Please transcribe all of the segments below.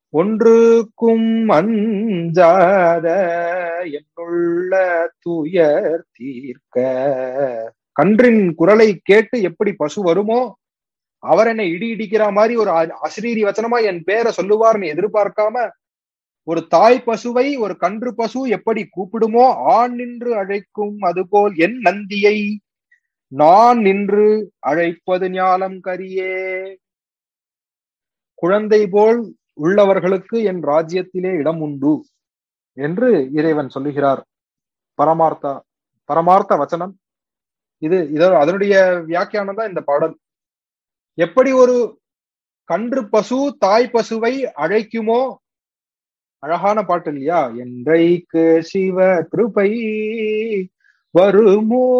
ஒன்றுக்கும் அஞ்சாத என்னுள்ள துயர் தீர்க்க கன்றின் குரலை கேட்டு எப்படி பசு வருமோ அவர் என்னை இடி இடிக்கிற மாதிரி ஒரு அ- அசிரீரி வச்சனமா என் பேரை சொல்லுவார்னு எதிர்பார்க்காம ஒரு தாய் பசுவை ஒரு கன்று பசு எப்படி கூப்பிடுமோ ஆண் நின்று அழைக்கும் அதுபோல் என் நந்தியை நான் நின்று அழைப்பது ஞாலம் கரியே குழந்தை போல் உள்ளவர்களுக்கு என் ராஜ்யத்திலே இடம் உண்டு என்று இறைவன் சொல்லுகிறார் பரமார்த்தா பரமார்த்த வச்சனம் இது இத அதனுடைய வியாக்கியானம் தான் இந்த பாடல் எப்படி ஒரு கன்று பசு தாய் பசுவை அழைக்குமோ அழகான பாட்டு இல்லையா என்றைக்கு சிவ கிருபை வருமோ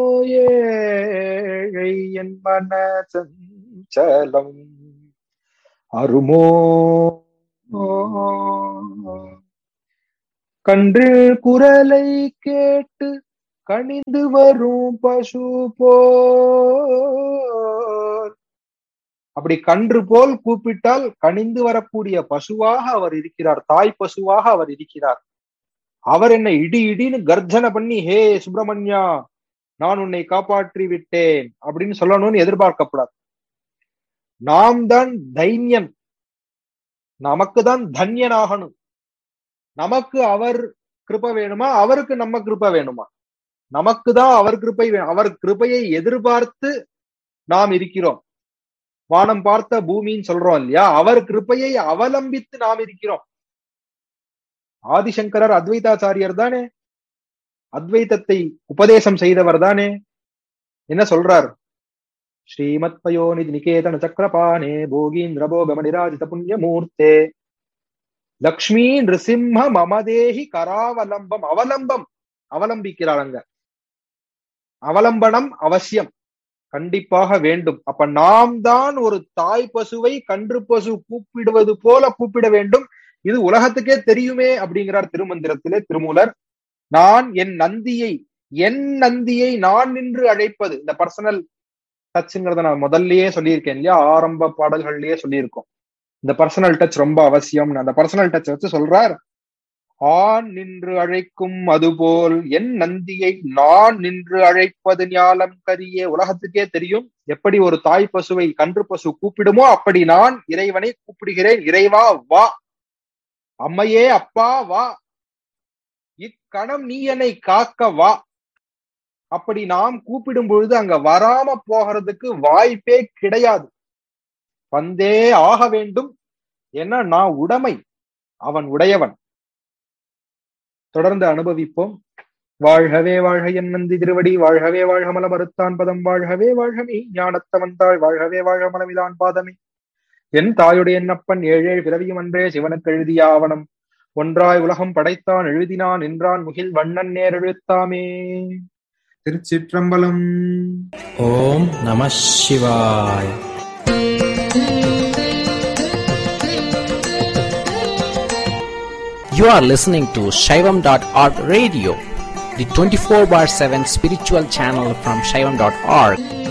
ஏழை என் மன சஞ்சலம் அருமோ கன்று குரலை கேட்டு கனிந்து வரும் பசு போல் அப்படி கன்று போல் கூப்பிட்டால் கனிந்து வரக்கூடிய பசுவாக அவர் இருக்கிறார் தாய் பசுவாக அவர் இருக்கிறார் அவர் என்னை இடி இடின்னு கர்ஜனை பண்ணி ஹே சுப்பிரமணியா நான் உன்னை காப்பாற்றி விட்டேன் அப்படின்னு சொல்லணும்னு எதிர்பார்க்கப்படாது நாம் தான் தைன்யன் நமக்கு தான் தன்யனாகணும் நமக்கு அவர் கிருப வேணுமா அவருக்கு நம்ம கிருப வேணுமா நமக்கு தான் அவர் கிருபை வே- அவர் கிருபையை எதிர்பார்த்து நாம் இருக்கிறோம் வானம் பார்த்த பூமின்னு சொல்றோம் இல்லையா அவர் கிருபையை அவலம்பித்து நாம் இருக்கிறோம் ஆதிசங்கரர் அத்வைதாச்சாரியர் தானே அத்வைதத்தை உபதேசம் செய்தவர் தானே என்ன சொல்றார் ஸ்ரீமத் பயோநிதி நிகேதன சக்கரபாணே போகீந்திர போகமணிராஜித புண்ணியமூர்த்தே லக்ஷ்மி நிருசிம்ம மமதேஹி கராவலம்பம் அவலம்பம் அவலம்பிக்கிறார் அங்க அவலம்பனம் அவசியம் கண்டிப்பாக வேண்டும் அப்ப நாம் தான் ஒரு தாய் பசுவை கன்று பசு கூப்பிடுவது போல கூப்பிட வேண்டும் இது உலகத்துக்கே தெரியுமே அப்படிங்கிறார் திருமந்திரத்திலே திருமூலர் நான் என் நந்தியை என் நந்தியை நான் நின்று அழைப்பது இந்த பர்சனல் டச்ங்கிறத நான் முதல்லயே சொல்லியிருக்கேன் இல்லையா ஆரம்ப பாடல்கள்லயே சொல்லியிருக்கோம் இந்த பர்சனல் டச் ரொம்ப அவசியம் அந்த பர்சனல் டச் வச்சு சொல்றார் ஆண் நின்று அழைக்கும் அதுபோல் என் நந்தியை நான் நின்று அழைப்பது ஞாலம் கரியே உலகத்துக்கே தெரியும் எப்படி ஒரு தாய் பசுவை கன்று பசு கூப்பிடுமோ அப்படி நான் இறைவனை கூப்பிடுகிறேன் இறைவா வா அம்மையே அப்பா வா இக்கணம் நீ என்னை காக்க வா அப்படி நாம் கூப்பிடும் பொழுது அங்க வராம போகிறதுக்கு வாய்ப்பே கிடையாது வந்தே ஆக வேண்டும் ஏன்னா நான் உடைமை அவன் உடையவன் தொடர்ந்து அனுபவிப்போம் வாழ்கவே வாழ்க என் நந்தி திருவடி வாழ்கவே வாழ்க மல மறுத்தான் பதம் வாழ்கவே வாழ்கமே ஞானத்தவந்தாள் வாழ்கவே வாழ்க மலமிலான் பாதமே என் தாயுடைய என்னப்பன் ஏழேழு பிறவியும் அன்றே சிவனுக்கு எழுதிய ஆவணம் ஒன்றாய் உலகம் படைத்தான் எழுதினான் என்றான் முகில் வண்ணன் நேர் எழுத்தாமே திருச்சிற்றம்பலம் ஓம் நம சிவாய் You are listening to Shaivam.org radio, the 24 bar 7 spiritual channel from Shaivam.org.